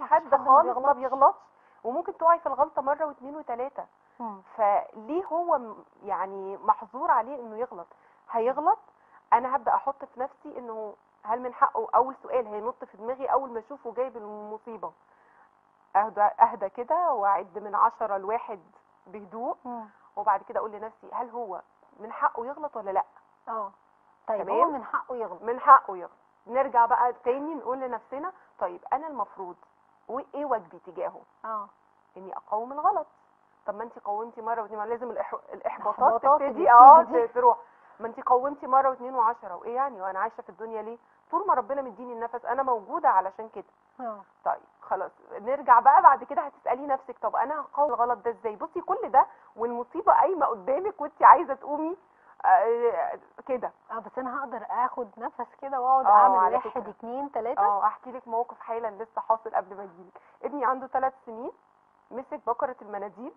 مفيش حد حد ما خالص ما بيغلطش. بيغلطش وممكن تقعي في الغلطه مره واثنين وثلاثه مم. فليه هو م- يعني محظور عليه انه يغلط هيغلط انا هبدا احط في نفسي انه هل من حقه اول سؤال هينط في دماغي اول ما اشوفه جايب المصيبه اهدى اهدى كده واعد من عشرة لواحد بهدوء مم. وبعد كده اقول لنفسي هل هو من حقه يغلط ولا لا اه طيب تمام. هو من حقه يغلط من حقه يغلط نرجع بقى تاني نقول لنفسنا طيب انا المفروض وايه واجبي تجاهه اه اني اقاوم الغلط طب ما انت قومتي مره واثنين ما لازم الإح... الاحباطات الإحباطات تبتدي اللي اه بتيجي دي. ت- تروح ما انت قومتي مره واثنين وعشرة وايه يعني وانا عايشه في الدنيا ليه طول ما ربنا مديني النفس انا موجوده علشان كده اه طيب خلاص نرجع بقى بعد كده هتسالي نفسك طب انا هقاوم الغلط ده ازاي بصي كل ده والمصيبه قايمه قدامك وانت عايزه تقومي آه، كده اه بس انا هقدر اخد نفس كده واقعد اه، اعمل على واحد فكرة. اتنين تلاته اه احكي لك موقف حالا لسه حاصل قبل ما اجيلك ابني عنده ثلاث سنين مسك بكره المناديل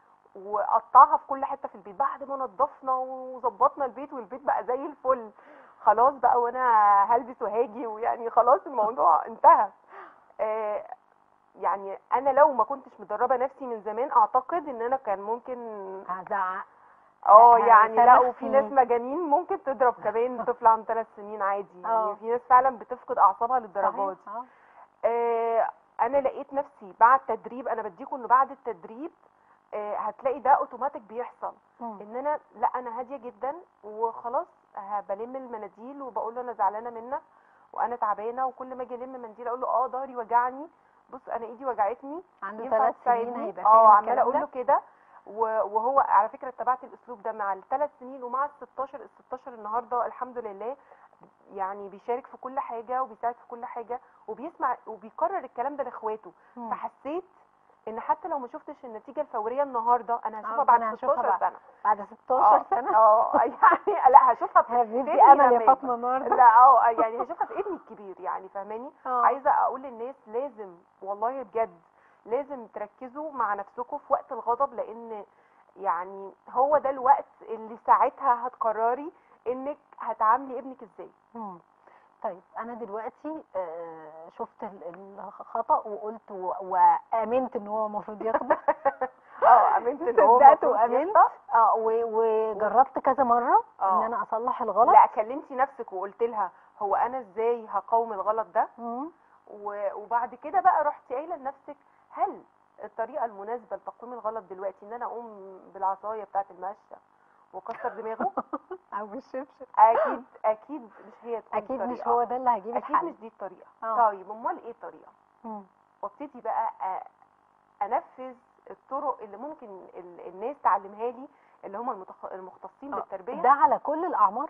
وقطعها في كل حته في البيت بعد ما نضفنا وظبطنا البيت والبيت بقى زي الفل خلاص بقى وانا هلبس وهاجي ويعني خلاص الموضوع انتهى آه يعني انا لو ما كنتش مدربه نفسي من زمان اعتقد ان انا كان ممكن هزعق اه ه- يعني لا هيصرخ وفي ناس فيه. مجانين ممكن تضرب كمان طفل عن ثلاث سنين عادي اه. يعني في ناس فعلا بتفقد اعصابها للدرجات صحيح، اه آه، انا لقيت نفسي بعد تدريب انا بديكم انه بعد التدريب آه، هتلاقي ده اوتوماتيك بيحصل مم. ان انا لا انا هاديه جدا وخلاص ه- بلم المناديل وبقول له انا زعلانه منك وانا تعبانه وكل ما اجي الم منديل اقول له اه ظهري وجعني بص انا ايدي وجعتني عنده ينفع ثلاث سنين تساعدني هيبقى اه فاهم عماله الكلام اقول له ده كده و- وهو على فكره اتبعت الاسلوب ده مع الثلاث سنين ومع ال 16 ال 16 النهارده الحمد لله يعني بيشارك في كل حاجه وبيساعد في كل حاجه وبيسمع وبيكرر الكلام ده لاخواته مم. فحسيت ان حتى لو ما شفتش النتيجه الفوريه النهارده انا هشوفها آه، بعد أنا هشوفها 16 بعد- سنه بعد 16 اه سنه اه يعني لا هشوفها في هبدي في امل ابني يا لما فاطمه النهارده لا اه يعني هشوفها في ابني الكبير يعني فاهماني اه عايزه اقول للناس لازم والله بجد لازم تركزوا مع نفسكم في وقت الغضب لان يعني هو ده الوقت اللي ساعتها هتقرري انك هتعاملي ابنك ازاي مم. طيب انا دلوقتي آه، شفت ال- الخطا وقلت و- وامنت ان هو المفروض ياخده اه امنت ان هو صدقت المفروض وامنت يخطأ. اه و- وجربت كذا مره ان اه. انا اصلح الغلط لا كلمتي نفسك وقلت لها هو انا ازاي هقاوم الغلط ده مم. و- وبعد كده بقى رحتي قايله لنفسك هل الطريقه المناسبه لتقويم الغلط دلوقتي ان انا اقوم بالعصايه بتاعه المشة واكسر دماغه او بالشبشب اكيد اكيد مش هي تكون اكيد مش الطريقة. هو ده اللي هيجيب اكيد الحل مش دي الطريقه اه. طيب امال ايه الطريقه مم. وابتدي بقى أ- انفذ الطرق اللي ممكن ال- الناس تعلمها لي اللي هم المتخ... المختصين اه. بالتربيه ده على كل الاعمار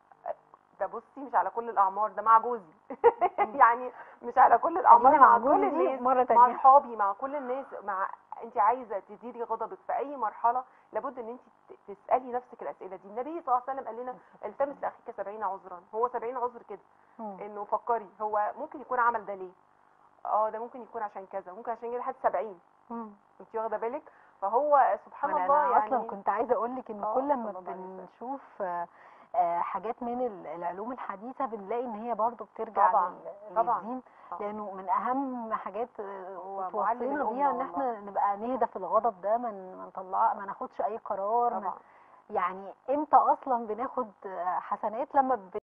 ده بصي مش على كل الاعمار ده مع جوزي يعني مش على كل الاعمار خلينا مع مع كل جوزي دي الناس مره مع تانية اصحابي مع كل الناس مع انت عايزه تديري غضبك في اي مرحله لابد ان انت ت- تسالي نفسك الاسئله دي النبي صلى الله عليه وسلم قال لنا التمس لاخيك 70 عذرا هو 70 عذر كده مم. انه فكري هو ممكن يكون عمل ده ليه اه ده ممكن يكون عشان كذا ممكن عشان كده لحد 70 مم. انت واخده بالك فهو سبحان انا الله أنا يعني اصلا كنت عايزه اقول لك ان اه، كل ما صلى الله عليه وسلم. بنشوف آه، آه، حاجات من ال- العلوم الحديثه بنلاقي ان هي برضو بترجع طبعا، لل- طبعا. للدين اه. لانه من اهم حاجات آه، هو معلم توصينا الأمة بيها ان والله. احنا نبقى نهدى في الغضب ده ما ن- ما نطلع ما ناخدش اي قرار ما طبعا يعني امتى اصلا بناخد آه، حسنات لما